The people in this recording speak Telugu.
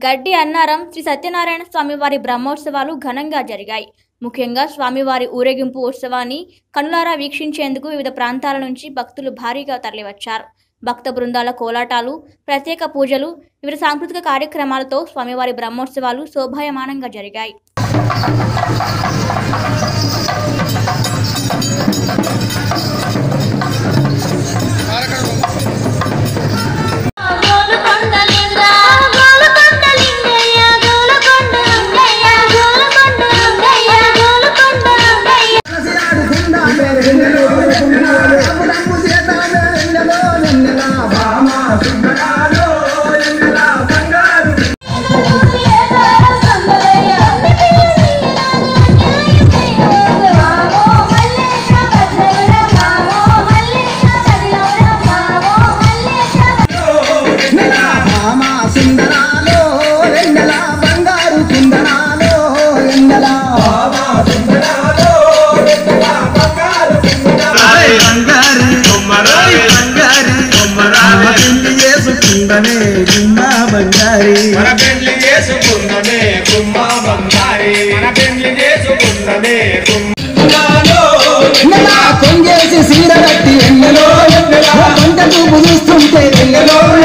గడ్డి అన్నారం శ్రీ సత్యనారాయణ స్వామివారి బ్రహ్మోత్సవాలు ఘనంగా జరిగాయి ముఖ్యంగా స్వామివారి ఊరేగింపు ఉత్సవాన్ని కనులారా వీక్షించేందుకు వివిధ ప్రాంతాల నుంచి భక్తులు భారీగా తరలివచ్చారు భక్త బృందాల కోలాటాలు ప్రత్యేక పూజలు వివిధ సాంస్కృతిక కార్యక్రమాలతో స్వామివారి బ్రహ్మోత్సవాలు శోభాయమానంగా జరిగాయి గోలుకొండ లింగా గోలుకొండ లింగయ్య గోలుకొండ లింగయ్య గోలుకొండ లింగయ్య గోలుకొండ లింగయ్య మామా సుందరాలో ఎండల బంగారు కుందనాలో ఎండల బంగారి బంగారి అమ్మ పెళ్లి చేసుకుందనే గుమ్మ బంగారి మన పెళ్లి చేసుకుందమే గుమ్మ బంగారి మన పెళ్లి చేసుకుందమే ఎండల కొంగేసి సీర కట్టి ఎండలో కొంట చూపు చూస్తుంటే ఎండలో